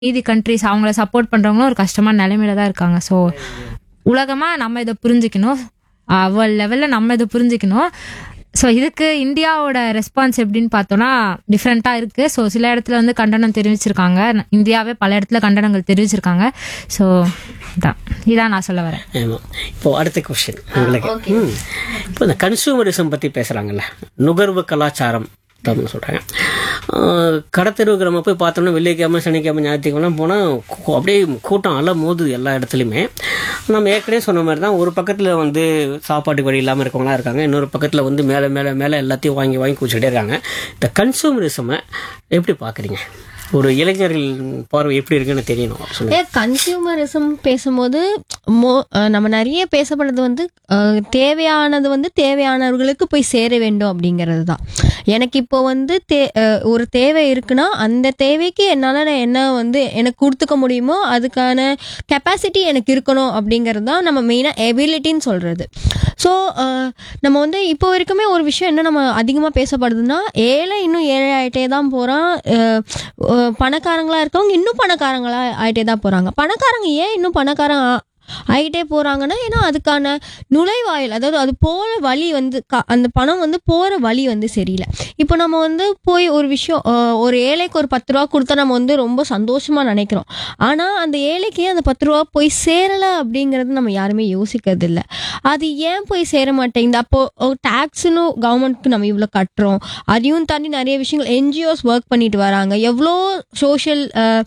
மீதி கண்ட்ரிஸ் அவங்கள சப்போர்ட் பண்றவங்களும் ஒரு கஷ்டமான நிலைமையில தான் இருக்காங்க ஸோ உலகமா நம்ம இதை புரிஞ்சுக்கணும் அவள் லெவல்ல நம்ம இதை புரிஞ்சுக்கணும் ஸோ இதுக்கு இந்தியாவோட ரெஸ்பான்ஸ் எப்படின்னு பார்த்தோம்னா டிஃப்ரெண்ட்டாக இருக்கு ஸோ சில இடத்துல வந்து கண்டனம் தெரிவிச்சிருக்காங்க இந்தியாவே பல இடத்துல கண்டனங்கள் தெரிவிச்சிருக்காங்க ஸோ இதான் இதான் நான் சொல்ல வரேன் ஆமாம் இப்போ அடுத்த கொஸ்டின் உங்களுக்கு ம். இப்போ இந்த கன்சூமரிசம் பற்றி பேசுகிறாங்கல்ல நுகர்வு கலாச்சாரம் அப்படின்னு சொல்கிறாங்க கடத்தெருவுக்கு நம்ம போய் பார்த்தோம்னா வெள்ளிக்கிழமை சனிக்கிழமை ஞாயிற்றுக்கிழமை போனால் அப்படியே கூட்டம் அலை மோதுது எல்லா இடத்துலையுமே நம்ம ஏற்கனவே சொன்ன மாதிரி தான் ஒரு பக்கத்தில் வந்து சாப்பாட்டுக்கு வழி இல்லாமல் இருக்கவங்களாம் இருக்காங்க இன்னொரு பக்கத்தில் வந்து மேலே மேலே மேலே எல்லாத்தையும் வாங்கி வாங்கி குடிச்சிட்டே இருக்காங்க இந்த கன்சூமரிசமை எப்படி பார்க்குறீங்க ஒரு இளைஞர்கள் பார்வை எப்படி இருக்குன்னு தெரியணும் சொல்லுங்க ஏ கன்சியூமரிசம் பேசும்போது மோ அஹ் நம்ம நிறைய பேசப்படுறது வந்து அஹ், தேவையானது வந்து தேவையானவர்களுக்கு போய் சேர வேண்டும் அப்படிங்கிறது தான் எனக்கு இப்போ வந்து தே அஹ், ஒரு தேவை இருக்குன்னா அந்த தேவைக்கு என்னால் என்ன வந்து எனக்கு கொடுத்துக்க முடியுமோ அதுக்கான கெப்பாசிட்டி எனக்கு இருக்கணும் அப்படிங்கிறது தான் நம்ம மெயினாக எபிலிட்டின்னு சொல்கிறது ஸோ நம்ம வந்து இப்போ வரைக்குமே ஒரு விஷயம் என்ன நம்ம அதிகமாக பேசப்படுதுன்னா ஏழை இன்னும் ஏழை ஆகிட்டே தான் போகிறான் பணக்காரங்களா இருக்கவங்க இன்னும் பணக்காரங்களா ஆயிட்டே தான் போறாங்க பணக்காரங்க ஏன் இன்னும் பணக்காரங்க ஆ- ஆயிட்டே போறாங்கன்னா ஏன்னா அதுக்கான நுழைவாயில் அதாவது அது போற வழி வந்து க- அந்த பணம் வந்து போற வழி வந்து சரியில்லை இப்போ நம்ம வந்து போய் ஒரு விஷயம் அஹ், ஒரு ஏழைக்கு ஒரு பத்து ரூபா கொடுத்தா நம்ம வந்து ரொம்ப சந்தோஷமா நினைக்கிறோம் ஆனா அந்த ஏழைக்கு அந்த பத்து ரூபா போய் சேரல அப்படிங்கறது நம்ம யாருமே யோசிக்கிறது இல்ல அது ஏன் போய் சேர மாட்டேங்குது அப்போ டேக்ஸ்னு கவர்மெண்ட்க்கு நம்ம இவ்வளோ கட்டுறோம் அதையும் தாண்டி நிறைய விஷயங்கள் என்ஜிஓஸ் ஒர்க் பண்ணிட்டு வராங்க எவ்வளோ சோஷியல்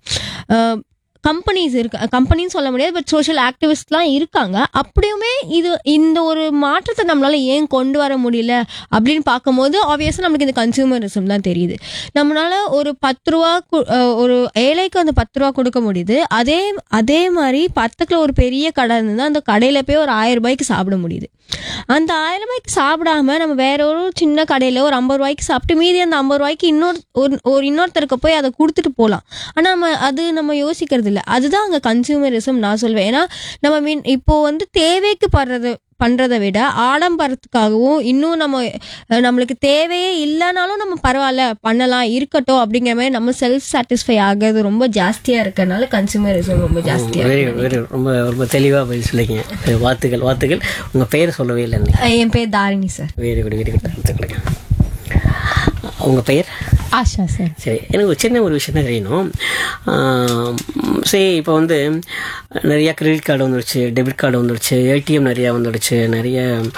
கம்பெனிஸ் இருக்கு கம்பெனின்னு சொல்ல முடியாது பட் சோஷியல் ஆக்டிவிஸ்ட்லாம் இருக்காங்க அப்படியுமே இது இந்த ஒரு மாற்றத்தை நம்மளால ஏன் கொண்டு வர முடியல அப்படின்னு பார்க்கும்போது ஆப்வியஸாக நம்மளுக்கு இந்த கன்சியூமரிசம் தான் தெரியுது நம்மளால ஒரு பத்து ரூபா கு- அஹ் ஒரு ஏழைக்கு அந்த பத்து ரூபா கொடுக்க முடியுது அதே அதே மாதிரி பக்கத்துல ஒரு பெரிய கடை இருந்ததுன்னா அந்த கடையில போய் ஒரு ஆயிரம் ரூபாய்க்கு சாப்பிட முடியுது அந்த ஆயிரம் ரூபாய்க்கு சாப்பிடாம நம்ம வேற ஒரு சின்ன கடையில ஒரு ஐம்பது ரூபாய்க்கு சாப்பிட்டு மீதி அந்த ஐம்பது ரூபாய்க்கு இன்னொரு ஒரு ஒரு இன்னொருத்தருக்கு போய் அதை கொடுத்துட்டு போகலாம் ஆனா நம்ம அது நம்ம யோசிக்கிறது இல்லை அதுதான் அங்க கன்சியூமரிசம் நான் சொல்வேன் ஏன்னா நம்ம மீன் இப்போ வந்து தேவைக்கு படுறது பண்றதை விட ஆடம்பரத்துக்காகவும் இன்னும் நம்ம அஹ், நம்மளுக்கு தேவையே இல்லைனாலும் நம்ம பரவாயில்ல பண்ணலாம் இருக்கட்டும் அப்படிங்கிற மாதிரி நம்ம செல்ஃப் சாட்டிஸ்ஃபை ஆகிறது ரொம்ப ஜாஸ்தியா இருக்கறனால கன்சியூமரிசம் ரொம்ப ஜாஸ்தியா வெரி வெரி ரொம்ப ரொம்ப தெளிவாக பதில் சொல்லிங்க வாழ்த்துக்கள் வாழ்த்துக்கள் உங்கள் பெயர் சொல்லவே இல்லை இன்னைக்கு அஹ், என் பேர் Tharini sir very good very good வாழ்த்துக்களுங்க உங்கள் பெயர் ஆஷா சார் சரி எனக்கு ஒரு சின்ன ஒரு விஷயம் தான் தெரியணும் ஆம், சரி இப்போ வந்து நிறைய கிரெடிட் கார்டு வந்துடுச்சு டெபிட் கார்டு வந்துடுச்சு ஏடிஎம் நிறையா வந்துடுச்சு நிறைய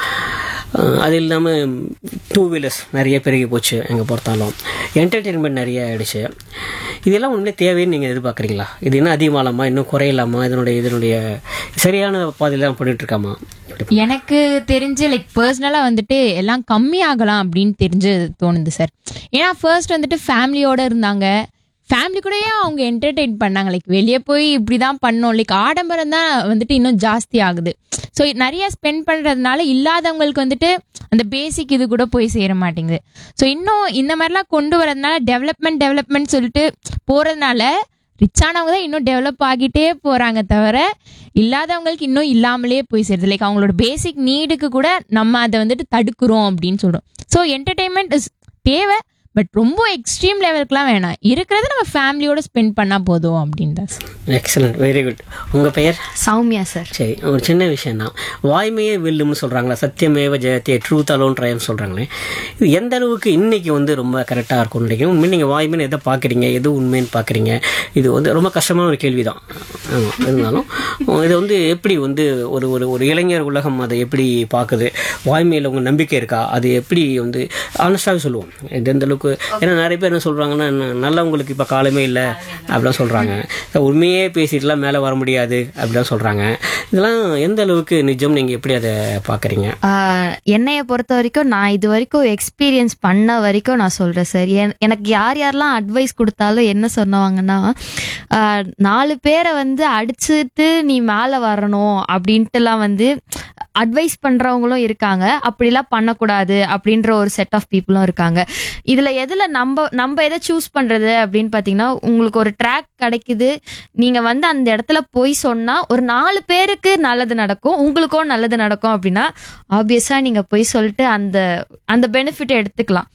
ஆ, அது இல்லாமல் டூ வீலர்ஸ் நிறைய பெருகி போச்சு எங்கே பொறுத்தாலும் என்டர்டெயின்மெண்ட் நிறைய ஆயிடுச்சு இதெல்லாம் உண்மையிலே தேவைன்னு நீங்கள் எதிர்பார்க்குறீங்களா இது இன்னும் அதிகமாகலாமா இன்னும் குறையலாமா இதனுடைய இதனுடைய சரியான பாதையில் தான் பண்ணிட்டு இருக்காமா எப்படி எனக்கு தெரிஞ்சு லைக் பர்சனலா வந்துட்டு எல்லாம் கம்மி ஆகலாம் அப்படின்னு தெரிஞ்சு தோணுது சார் ஏன்னா ஃபர்ஸ்ட் வந்துட்டு ஃபேமிலியோட இருந்தாங்க ஃபேமிலி கூடயே அவங்க என்டர்டெயின் பண்ணாங்க லைக் வெளியே போய் இப்படி தான் பண்ணோம் லைக் ஆடம்பரம் தான் வந்துட்டு இன்னும் ஜாஸ்தி ஆகுது ஸோ நிறைய ஸ்பெண்ட் பண்ணுறதுனால இல்லாதவங்களுக்கு வந்துட்டு அந்த பேசிக் இது கூட போய் சேர மாட்டேங்குது ஸோ இன்னும் இந்த மாதிரிலாம் கொண்டு வரதுனால டெவலப்மெண்ட் டெவலப்மெண்ட் சொல்லிட்டு போகிறதுனால ரிச்சானவங்க தான் இன்னும் டெவலப் ஆகிட்டே போகிறாங்க தவிர இல்லாதவங்களுக்கு இன்னும் இல்லாமலே போய் சேருது லைக் அவங்களோட பேசிக் நீடுக்கு கூட நம்ம அதை வந்துட்டு தடுக்கிறோம் அப்படின்னு சொல்கிறோம் ஸோ என்டர்டெயின்மெண்ட் இஸ் தேவை பட் ரொம்ப எக்ஸ்ட்ரீம் லெவலுக்குலாம் வேணாம் இருக்கிறத நம்ம ஃபேமிலியோட ஸ்பெண்ட் பண்ணால் போதும் அப்படின்னு தான் சார் எக்ஸலண்ட் வெரி குட் உங்கள் பெயர் சௌமியா சார் சரி ஒரு சின்ன விஷயம் தான் வாய்மையே வெல்லும்னு சொல்கிறாங்களா சத்தியமேவ ஜெயத்தே ட்ரூத் அலோன் ட்ரையம் சொல்கிறாங்களே இது எந்த அளவுக்கு இன்னைக்கு வந்து ரொம்ப கரெக்டாக இருக்கும்னு நினைக்கிறேன் உண்மை நீங்கள் வாய்மைன்னு எதை பார்க்குறீங்க எது உண்மைன்னு பார்க்குறீங்க இது வந்து ரொம்ப கஷ்டமான ஒரு கேள்வி தான் ஆமாம் இருந்தாலும் இது வந்து எப்படி வந்து ஒரு ஒரு ஒரு இளைஞர் உலகம் அதை எப்படி பார்க்குது வாய்மையில் உங்கள் நம்பிக்கை இருக்கா அது எப்படி வந்து ஆனஸ்டாகவே சொல்லுவோம் இது எந்த அளவுக்கு ஏன்னா நிறைய பேர் என்ன சொல்கிறாங்கன்னா நல்லவங்களுக்கு இப்போ காலமே இல்லை அப்படிலாம் சொல்கிறாங்க உண்மையே பேசிட்டுலாம் மேலே வர முடியாது அப்படிலாம் சொல்கிறாங்க இதெல்லாம் எந்த அளவுக்கு நிஜம் நீங்கள் எப்படி அதை பார்க்குறீங்க ஆஹ் என்னைய பொறுத்த வரைக்கும் நான் இது வரைக்கும் எக்ஸ்பீரியன்ஸ் பண்ண வரைக்கும் நான் சொல்றேன் சார் என்- எனக்கு யார் யாரெல்லாம் அட்வைஸ் கொடுத்தாலும் என்ன சொன்னவாங்கன்னா ஆஹ் நாலு பேரை வந்து அடிச்சுட்டு நீ மேலே வரணும் அப்படின்ட்டுலாம் வந்து அட்வைஸ் பண்றவங்களும் இருக்காங்க அப்படிலாம் பண்ணக்கூடாது அப்படின்ற ஒரு செட் ஆஃப் பீப்புளும் இருக்காங்க இதுல எதுல நம்ம நம்ம எதை சூஸ் பண்றது அப்படின்னு பாத்தீங்கன்னா உங்களுக்கு ஒரு ட்ராக் கிடைக்குது நீங்க வந்து அந்த இடத்துல போய் சொன்னா ஒரு நாலு பேருக்கு நல்லது நடக்கும் உங்களுக்கும் நல்லது நடக்கும் அப்படின்னா ஆப்வியஸா நீங்க போய் சொல்லிட்டு அந்த அந்த பெனிஃபிட் எடுத்துக்கலாம்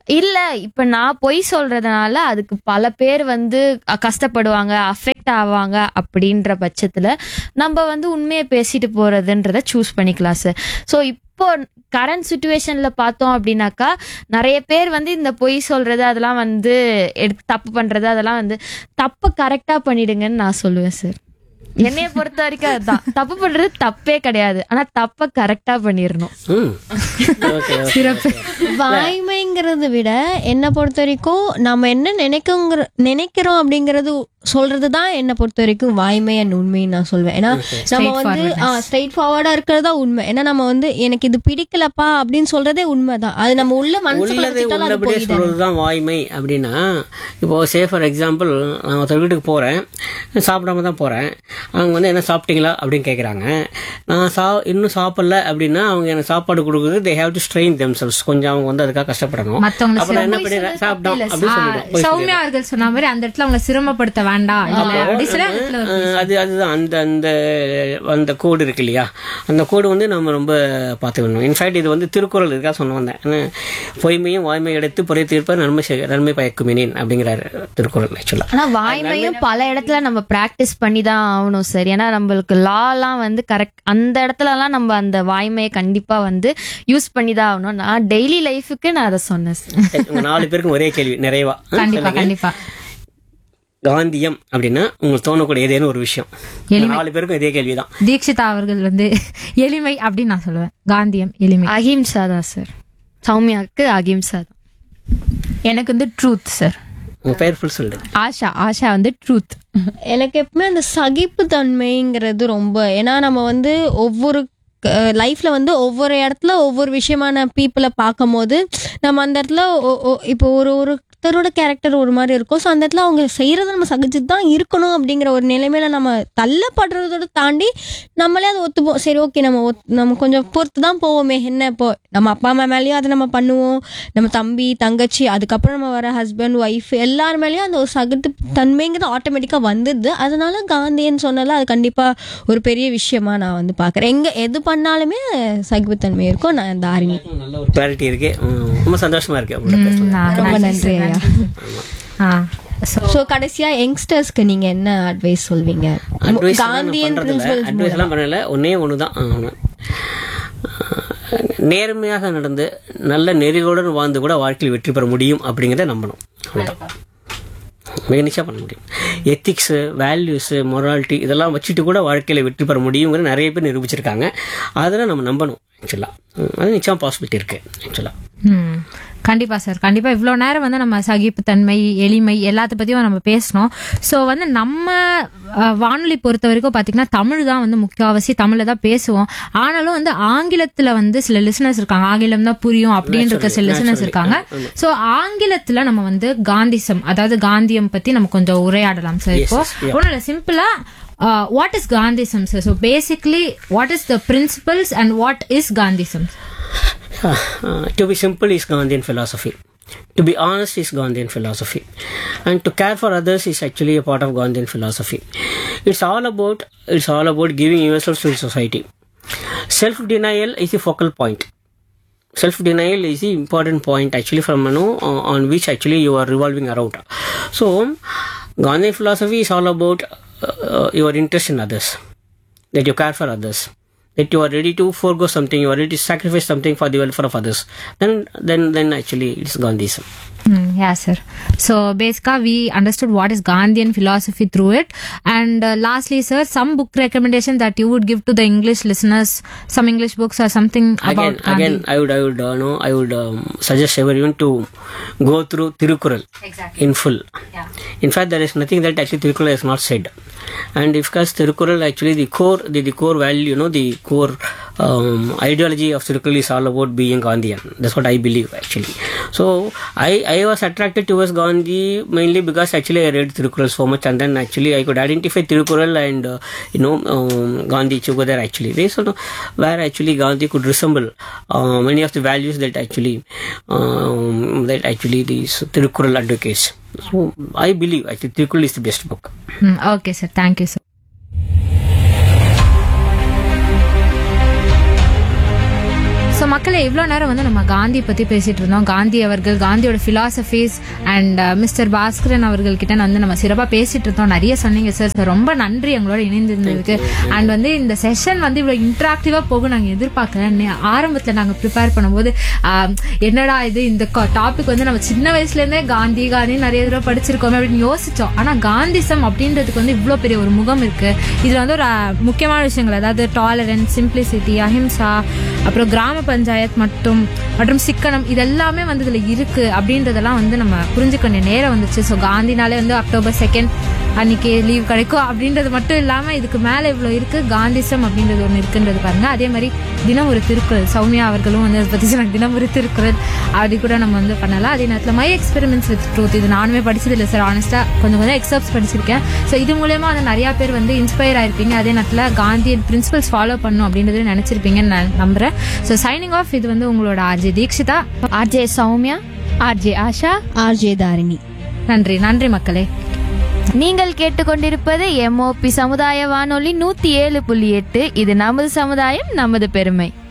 இல்ல இப்ப நான் பொய் சொல்றதுனால அதுக்கு பல பேர் வந்து அ, கஷ்டப்படுவாங்க அஃபெக்ட் ஆவாங்க அப்படின்ற பட்சத்துல நம்ம வந்து உண்மையை பேசிட்டு போறதுன்றத சூஸ் பண்ணிக்கலாம் சார் ஸோ இப்போ கரண்ட் சுச்சுவேஷன்ல பார்த்தோம் அப்படின்னாக்கா நிறைய பேர் வந்து இந்த பொய் சொல்றது அதெல்லாம் வந்து எடுத்து தப்பு பண்றது அதெல்லாம் வந்து தப்பை கரெக்டா பண்ணிடுங்கன்னு நான் சொல்லுவேன் சார் என்னைய பொறுத்த வரைக்கும் அதுதான் தப்பு பண்றது தப்பே கிடையாது ஆனா தப்பை கரெக்டா பண்ணிடணும் ம் ஓகே சிறப்பு வாய்மைங்கிறத விட என்னை பொறுத்த வரைக்கும் நம்ம என்ன நினைக்குங்கிற நினைக்கிறோம் அப்படிங்கிறது சொல்றது தான் என்னை பொறுத்த வரைக்கும் வாய்மை அண்ட் உண்மைன்னு நான் சொல்வேன் ஏன்னா நம்ம வந்து ஸ்ட்ரைட் ஃபார்வர்டா இருக்கிறது தான் உண்மை ஏன்னா நம்ம வந்து எனக்கு இது பிடிக்கலப்பா அப்படின்னு சொல்றதே உண்மைதான் அது நம்ம உள்ள மனசுக்குள்ள உள்ளதை வச்சுட்டாலும் அது உள்ளபடியே போய் தானே. சொல்கிறது தான் வாய்மை அப்படின்னா இப்போ சே ஃபார் எக்ஸாம்பிள் நான் ஒருத்தர் வீட்டுக்கு போகிறேன் சாப்பிடாம தான் போகிறேன் அவங்க வந்து என்ன சாப்பிட்டீங்களா அப்படின்னு கேட்குறாங்க நான் சா இன்னும் சாப்பிடல அப்படின்னா அவங்க எனக்கு சாப்பாடு கொடுக்குறது they have to strain themselves கொஞ்சம் அவங்க வந்து அதுக்காக கஷ்டப்படணும் மத்தவங்களை அப்புறம் என்ன பண்ணிடுறேன் சாப்பிட்டோம் அப்படின்னு சொல்லிடுறேன் போய் சௌமியா அவர்கள் சொன்ன மாதிரி அந்த இடத்துல அவங்களை சிரமப்படுத்த வேண்டாம் இல்ல அப்படி சில இடத்துல ஒரு அஹ் அது அதுதான் அந்த அந்த அந்த கோடு இருக்கு இல்லையா அந்த கோடு வந்து நம்ம ரொம்ப பார்த்துக்கணும் இன்ஃபேக்ட் இது வந்து திருக்குறள் இருக்கா சொன்ன வந்தேன் என்ன, பொய்மையும் வாய்மை எடுத்து பொறை தீர்ப்ப நன்மை செய்- நன்மை பயக்குமினேன் அப்படிங்கிறாரு திருக்குறள் ஆக்சுவலாக ஆனா வாய்மையும் பல இடத்துல நம்ம பிராக்டிஸ் பண்ணி தான் ஆகணும் சார் ஏன்னா நம்மளுக்கு லாலாம் வந்து கரெக்ட் அந்த இடத்துலலாம் நம்ம அந்த வாய்மையை கண்டிப்பா வந்து யூஸ் பண்ணி தான் ஆகணும் நான் டெய்லி லைஃபுக்கு நான் அதை சொன்னேன் சார் உங்க நாலு பேருக்கும் ஒரே கேள்வி நிறைவா அஹ் கண்டிப்பா சொல்லுங்க. கண்டிப்பா காந்தியம் அப்படின்னா உங்களுக்கு தோணக்கூடிய ஏதேனும் ஒரு விஷயம் உங்க நாலு பேருக்கும் இதே கேள்விதான் தீக்ஷிதா அவர்கள் வந்து எளிமை அப்படின்னு நான் சொல்லுவேன் காந்தியம் எளிமை அஹிம்சா தான் சார் சௌமியாவுக்கு அஹிம்சா தான் எனக்கு வந்து ட்ரூத் சார் உங்க பெயர் ஃபுல் சொல்லுங்க ஆஷா ஆஷா வந்து ட்ரூத் எனக்கு எப்பவுமே அந்த சகிப்புத்தன்மைங்கிறது ரொம்ப ஏன்னா நம்ம வந்து ஒவ்வொரு லைஃப்ல வந்து ஒவ்வொரு இடத்துல ஒவ்வொரு விஷயமான பீப்புளை பார்க்கும்போது நம்ம அந்த இடத்துல ஒ- ஒ- இப்போ ஒரு ஒருத்தரோட கேரக்டர் ஒரு மாதிரி இருக்கும் ஸோ அந்த இடத்துல அவங்க செய்யறத நம்ம சகிச்சுட்டு தான் இருக்கணும் அப்படிங்கிற ஒரு நிலைமையில நம்ம தள்ளப்படுறதோட தாண்டி நம்மளே அதை ஒத்துப்போம் சரி ஓகே நம்ம ஒத்- நம்ம கொஞ்சம் பொறுத்து தான் போவோமே என்ன இப்போ நம்ம அப்பா அம்மா மேலேயும் அதை நம்ம பண்ணுவோம் நம்ம தம்பி தங்கச்சி அதுக்கப்புறம் நம்ம வர ஹஸ்பண்ட் ஒய்ஃப் எல்லார் மேலேயும் அந்த ஒரு சகித்து தன்மைங்கிறது ஆட்டோமேட்டிக்காக வந்துடுது அதனால காந்தின்னு சொன்னால அது கண்டிப்பாக ஒரு பெரிய விஷயமா நான் வந்து பார்க்குறேன் எங்கே எது பண்ணாலுமே சகிப்புத்தன்மை இருக்கும் நான் தாரிணி நல்ல ஒரு கிளாரிட்டி இருக்கு உம், ரொம்ப சந்தோஷமா இருக்கு உங்களோட பேசுறது நான் ரொம்ப நன்றி நன்றி சார். ஐயா ஆ ஸோ ஸோ கடைசியாக யங்ஸ்டர்ஸ்க்கு நீங்கள் என்ன அட்வைஸ் சொல்வீங்க அட்வைஸ் காந்தியன் பண்றதில்ல பிரின்சிபல்ஸ் அட்வைஸ் எல்லாம் பண்ணல ஒன்னே ஒன்று தான் நேர்மையாக நடந்து நல்ல நெறிகளுடன் வாழ்ந்து கூட வாழ்க்கையில் வெற்றி பெற முடியும் அப்படிங்கிறத நம்பணும் அவ்வளவுதான் மிக நிச்சயம் பண்ண முடியும் எத்திக்ஸு வேல்யூஸு மொராலிட்டி இதெல்லாம் வச்சுட்டு கூட வாழ்க்கையில் வெற்றி பெற முடியுங்கிற நிறைய பேர் நிரூபிச்சிருக்காங்க அதெல்லாம் நம்ம நம்பணும் ஆக்சுவலாக அது நிச்சயம் பாசிபிலிட்டி இருக்குது ஆக்சுவலாக ம் கண்டிப்பா சார் கண்டிப்பா இவ்வளோ நேரம் வந்து நம்ம சகிப்புத்தன்மை எளிமை எல்லாத்த பத்தியும் நம்ம பேசணும் ஸோ வந்து நம்ம அஹ், வானொலி பொறுத்த வரைக்கும் பார்த்தீங்கன்னா தமிழ் தான் வந்து முக்கியவாசி தமிழில் தான் பேசுவோம் ஆனாலும் வந்து ஆங்கிலத்தில் வந்து சில லிசனர்ஸ் இருக்காங்க ஆங்கிலம் தான் புரியும் அப்படின்னு இருக்க சில லிசனர்ஸ் இருக்காங்க ஸோ ஆங்கிலத்தில் நம்ம வந்து காந்திசம் அதாவது காந்தியம் பத்தி நம்ம கொஞ்சம் உரையாடலாம் சார் இப்போ ஒன்றும் இல்லை சிம்பிளா what is Gandhism sir so basically what is the principles and what is Gandhism Uh, to be simple is Gandhian philosophy. To be honest is Gandhian philosophy. And to care for others is actually a part of Gandhian philosophy. It's all about it's all about giving yourself to the society. Self denial is the focal point. Self denial is the important point actually from you know uh, on which actually you are revolving around. So Gandhian philosophy is all about uh, your interest in others. That you care for others that you are ready to forego something, you are ready to sacrifice something for the welfare of others, then then then actually it's Gandhism. Mm, yeah, sir. So basically, we understood what is Gandhian philosophy through it. And uh, lastly, sir, some book recommendation that you would give to the English listeners, some English books or something Again, about Gandhi. again, I would I would uh, know I would um, suggest everyone to go through Tirukural in full. In fact, there is nothing that actually Tirukural has not said. And if because Tirukural actually the core the, the core value, you know, the core um, ideology of Tirukural is all about being Gandhian. That's what I believe actually. So I I was attracted towards Gandhi mainly because actually I read Tirukural so much, and then actually I could identify Tirukural and uh, you know um, Gandhi together actually. They sort of where actually Gandhi could resemble uh, many of the values that actually um, that actually these Tirukural advocates. So I believe actually Tirukural is the best book. Mm, okay, sir. Thank you, sir. So மக்களே மக்களே இவ்வளோ நேரம் வந்து நம்ம காந்தி பற்றி பேசிட்டு இருந்தோம் காந்தி அவர்கள் காந்தியோட ஃபிலாசபிஸ் அண்ட் மிஸ்டர் பாஸ்கரன் அவர்கள் கிட்ட வந்து நம்ம சிறப்பாக பேசிட்டு இருந்தோம் நிறைய சொன்னீங்க சார் சார் ரொம்ப நன்றி எங்களோட இணைந்திருந்ததுக்கு அண்ட் வந்து இந்த செஷன் வந்து இவ்வளோ இன்ட்ராக்டிவாக போகும் நாங்கள் எதிர்பார்க்கல நே- ஆரம்பத்தில் நாங்கள் ப்ரிப்பேர் பண்ணும்போது ஆம், என்னடா இது இந்த டாபிக் வந்து நம்ம சின்ன வயசுலேருந்தே காந்தி காந்தி நிறைய தடவை படிச்சிருக்கோமே அப்படின்னு யோசிச்சோம் ஆனால் காந்திசம் அப்படின்றதுக்கு வந்து இவ்வளோ பெரிய ஒரு முகம் இருக்கு இதில் வந்து ஒரு அஹ், முக்கியமான விஷயங்கள் அதாவது டாலரன்ஸ் சிம்பிளிசிட்டி அஹிம்சா அப்புறம் கிராம பஞ்சாயத் மற்றும் மற்றும் சிக்கனம் இதெல்லாமே வந்து இதில் இருக்கு அப்படின்றதெல்லாம் வந்து நம்ம புரிஞ்சுக்க வேண்டிய நேரம் வந்துச்சு ஸோ காந்தினாலே வந்து அக்டோபர் செகண்ட் அன்னைக்கு லீவ் கிடைக்கும் அப்படின்றது மட்டும் இல்லாமல் இதுக்கு மேலே இவ்வளோ இருக்கு காந்திசம் அப்படின்றது ஒன்று இருக்குன்றது பாருங்க அதே மாதிரி தினம் ஒரு திருக்குறள் சௌமியா அவர்களும் வந்து அதை பற்றி சொன்னாங்க தினம் ஒரு திருக்குறள் அப்படி கூட நம்ம வந்து பண்ணலாம் அதே நேரத்தில் மை எக்ஸ்பெரிமெண்ட்ஸ் வித் ட்ரூத் இது நானுமே படிச்சது இல்லை சார் ஆனஸ்ட்டாக கொஞ்சம் கொஞ்சம் எக்ஸப்ட்ஸ் படிச்சிருக்கேன் ஸோ இது மூலயமா வந்து நிறையா பேர் வந்து இன்ஸ்பயர் ஆயிருப்பீங்க அதே நேரத்தில் காந்தியன் பிரின்சிபல்ஸ் ஃபாலோ பண்ணும் அப்படின்றது நினச்சிருப்பீங்கன்னு நான் நம்புறேன் ஸோ சைனிங் ஆஃப் இது வந்து உங்களோட RJ Dikshitha RJ Soumya RJ Asha RJ Tharini நன்றி நன்றி மக்களே நீங்கள் கேட்டுக்கொண்டிருப்பது எம்ஓபி சமுதாய வானொலி நூத்தி ஏழு புள்ளி எட்டு இது நமது சமுதாயம் நமது பெருமை